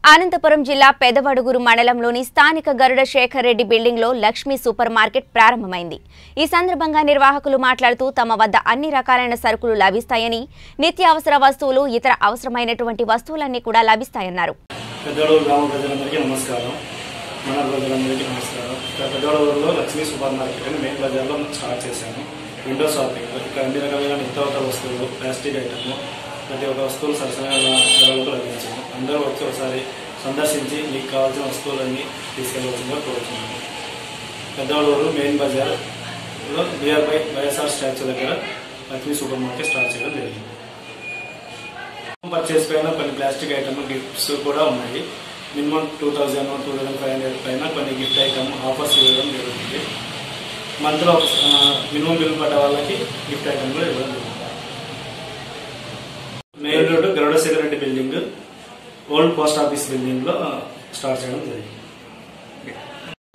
అనంతపురం జిల్లా పెదవడుగురు మండలంలోని స్థానిక గరుడ శేఖర్ రెడ్డి బిల్డింగ్లో లక్ష్మీ సూపర్ మార్కెట్ ప్రారంభమైంది ఈ సందర్భంగా నిర్వాహకులు మాట్లాడుతూ తమ వద్ద అన్ని రకాలైన సరుకులు లభిస్తాయని నిత్యావసర వస్తువులు ఇతర అవసరమైనటువంటి వస్తువులన్నీ కూడా లభిస్తాయన్నారు పెద్దోడూరు గ్రామ ప్రజలందరికీ నమస్కారం మన ప్రజలందరికీ నమస్కారం ఇక్కడ పెద్దోడూరులో లక్ష్మీ సూపర్ మార్కెట్ అని మెయిన్ బజార్లో స్టార్ట్ చేశాను విండో షాపింగ్ ఇక్కడ అన్ని రకాలుగా నిత్యావసర వస్తువులు ప్లాస్టిక్ ఐటమ్ ప్రతి ఒక్క వస్తువులు సరసమైన ధరలకు లభించాము అందరూ వచ్చి ఒకసారి సందర్శించి మీకు కావాల్సిన వస్తువులన్నీ తీసుకెళ్ళవలసిందిగా కోరుతున్నాను పెద్దోడూరు మెయిన్ బజార్లో నియర్ బై వైఎస్ఆర్ స్టాచ్యూ దగ్గర లక్ష్మీ సూపర్ మార్కెట్ స్టార్ట్ చేయడం జరిగింది పర్చేస్ పైన కొన్ని ప్లాస్టిక్ ఐటమ్ గిఫ్ట్స్ కూడా ఉన్నాయి minimum two thousand two thousand five hundred పైన కొన్ని గిఫ్ట్ ఐటమ్ ఆఫర్స్ ఇవ్వడం జరుగుతుంది మంత్లో మినిమం బిల్ పడ్డ వాళ్ళకి గిఫ్ట్ ఐటమ్ కూడా ఇవ్వడం జరుగుతుంది main road Garuda Reddy building old post office building లో స్టార్ట్ చేయడం జరిగింది